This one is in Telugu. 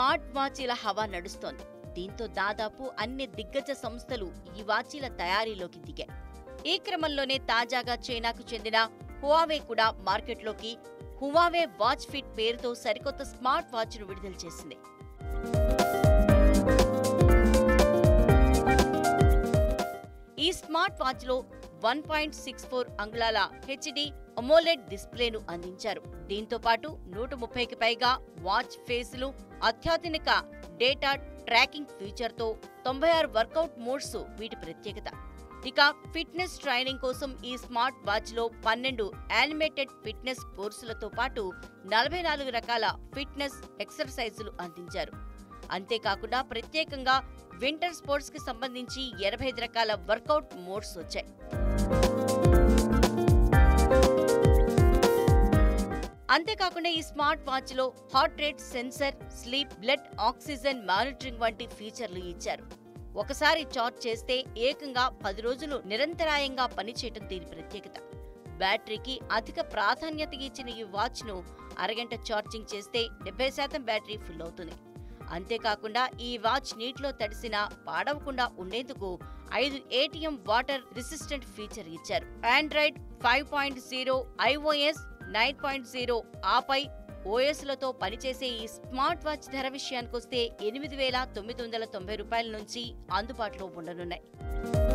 స్మార్ట్ వాచీల హవా నడుస్తోంది దీంతో దాదాపు అన్ని దిగ్గజ సంస్థలు ఈ వాచీల తయారీలోకి దిగాయి ఈ క్రమంలోనే తాజాగా చైనాకు చెందిన హువావే కూడా మార్కెట్లోకి హువావే వాచ్ ఫిట్ పేరుతో సరికొత్త స్మార్ట్ వాచ్ను విడుదల చేసింది ఈ స్మార్ట్ వాచ్లో వన్ పాయింట్ సిక్స్ ఫోర్ అంగుళాల హెచ్డి అమోలెడ్ డిస్ప్లేను అందించారు దీంతో పాటు నూట ముప్పైకి పైగా వాచ్ ఫేసులు అత్యాధునిక డేటా ట్రాకింగ్ ఫీచర్తో తొంభై ఆరు వర్కౌట్ మోడ్స్ వీటి ప్రత్యేకత ఇక ఫిట్నెస్ ట్రైనింగ్ కోసం ఈ స్మార్ట్ వాచ్లో పన్నెండు యానిమేటెడ్ ఫిట్నెస్ కోర్సులతో పాటు నలభై నాలుగు రకాల ఫిట్నెస్ ఎక్సర్సైజులు అందించారు అంతేకాకుండా ప్రత్యేకంగా వింటర్ స్పోర్ట్స్ కి సంబంధించి ఎనభై ఐదు రకాల వర్కౌట్ మోడ్స్ వచ్చాయి అంతేకాకుండా ఈ స్మార్ట్ వాచ్ లో heart rate sensor sleep blood oxygen monitoring వంటి ఫీచర్లు ఇచ్చారు ఒకసారి చార్జ్ చేస్తే ఏకంగా పది రోజులు నిరంతరాయంగా పనిచేయటం దీని ప్రత్యేకత బ్యాటరీకి అధిక ప్రాధాన్యత ఇచ్చిన ఈ వాచ్ ను అరగంట ఛార్జింగ్ చేస్తే డెబ్బై శాతం బ్యాటరీ ఫుల్ అవుతుంది అంతేకాకుండా ఈ వాచ్ నీటిలో తడిసినా పాడవకుండా ఉండేందుకు ఐదు ఏటీఎం వాటర్ రెసిస్టెంట్ ఫీచర్ ఇచ్చారు Android five point zero iOS nine point zero ఆపై ఓఎస్ లతో పనిచేసే ఈ స్మార్ట్ వాచ్ ధర విషయానికొస్తే ఎనిమిది వేల తొమ్మిది వందల తొంభై రూపాయల నుంచి అందుబాటులో ఉండనున్నాయి